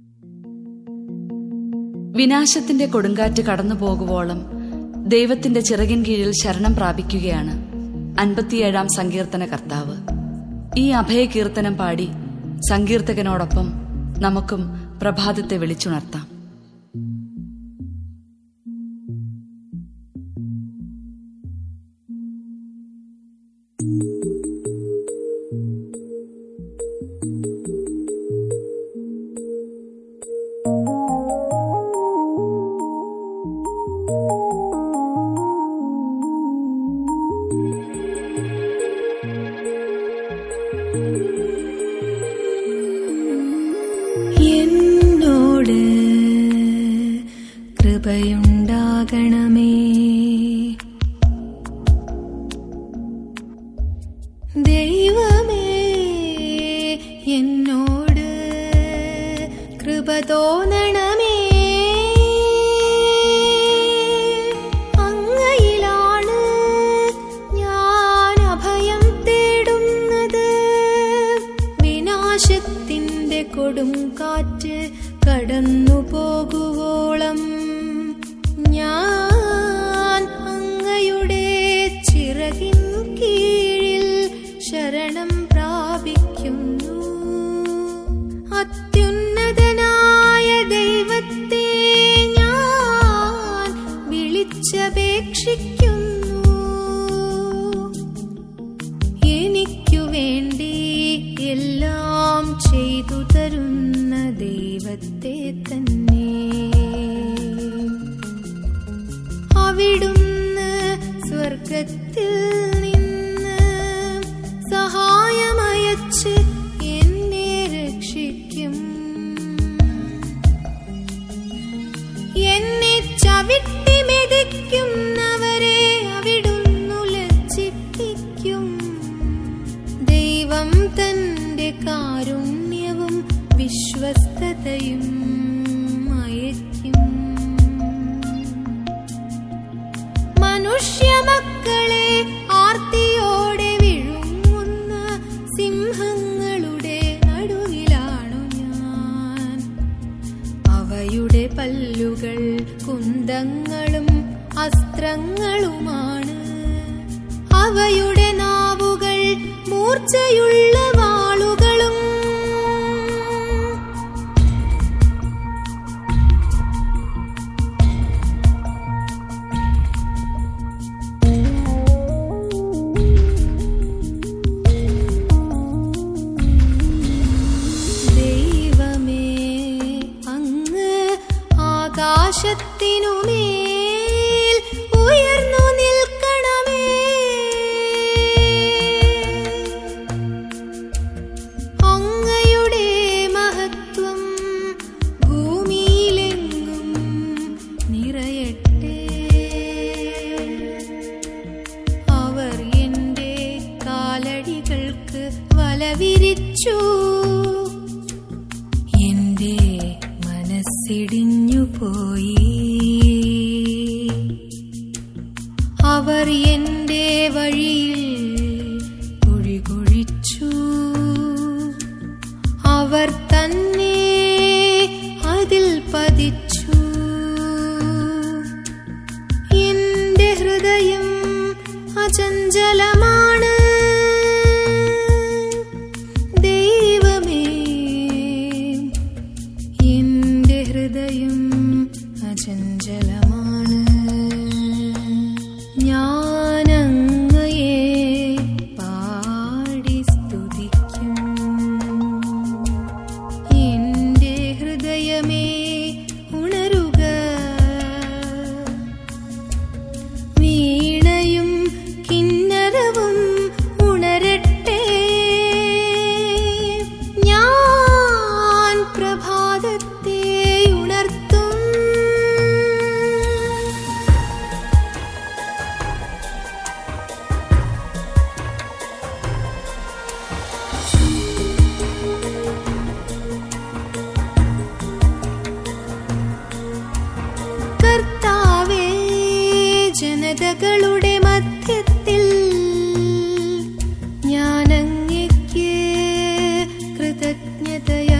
വിനാശത്തിന്റെ കൊടുങ്കാറ്റ് കടന്നു പോകുവോളം ദൈവത്തിന്റെ ചിറകിൻ കീഴിൽ ശരണം പ്രാപിക്കുകയാണ് അൻപത്തിയേഴാം സങ്കീർത്തന കർത്താവ് ഈ അഭയകീർത്തനം പാടി സങ്കീർത്തകനോടൊപ്പം നമുക്കും പ്രഭാതത്തെ വിളിച്ചുണർത്താം എന്നോട് കൃപയുണ്ടാകണമേ ദൈവമേ എന്നോട് കൃപ തോന്നണമേ അങ്ങയിലാണ് ഞാൻ അഭയം തേടുന്നത് വിനാശത്തിന്റെ കൊടും കാറ്റ് കടന്നു പോകുവോളം ഞാൻ അങ്ങയുടെ ചിറകിൻ കീഴിൽ ശരണം പ്രാപിക്കുന്നു അത്യുന്നതനായ ദൈവത്തെ ഞാൻ വിളിച്ചപേക്ഷിക്കുന്നു എനിക്കു വേണ്ടി എല്ലാം ചെയ്തു തരുന്ന ദൈവത്തെ തന്നെ അവിടുന്ന് സ്വർഗത്തിൽ നിന്ന് സഹായമയച്ച് എന്നെ രക്ഷിക്കും എന്നെ ചവിട്ടി മെതിക്കുന്നവരെ അവിടുന്നു ലജ്ജിപ്പിക്കും ദൈവം തന്റെ കാരുണ്യവും വിശ്വസ്തതയും അയക്കും മനുഷ്യമക്കളെ ആർത്തിയോടെ വിഴുങ്ങുന്ന സിംഹങ്ങളുടെ നടുവിലാണു ഞാൻ അവയുടെ പല്ലുകൾ കുന്തങ്ങളും അസ്ത്രങ്ങളുമാണ് അവയുടെ നാവുകൾ മൂർച്ചയുള്ള വാളുകളും ദൈവമേ അങ്ങ് ആകാശത്തിനുമേൽ ഉയർന്നു നിൽക്കണമേ അങ്ങയുടെ മഹത്വം ഭൂമിയിലെങ്ങും നിറയട്ടെ അവർ എന്റെ കാലടികൾക്ക് വലവിരിച്ചു എന്റെ മനസ്സിടിഞ്ഞു പോയി അവർ എന്റെ വഴിയിൽ കുഴികുഴിച്ചു അവർ തന്നെ അതിൽ പതിച്ചു എന്റെ ഹൃദയം അചഞ്ചലമാണ് ദൈവമേ എന്റെ ഹൃദയം അചഞ്ചലമാണ് ഞാൻ അങ്ങയെ പാടി സ്തുതിക്കും എന്റെ ഹൃദയമേ ഉണരുക വീണയും കിന്നരവും ഉണരട്ടെ ഞാൻ പ്രഭാതത്തെ ഉണർത്തും കർത്താവേ ജനതകളുടെ മധ്യത്തിൽ ഞാൻ അങ്ങയ്ക്ക് കൃതജ്ഞതയ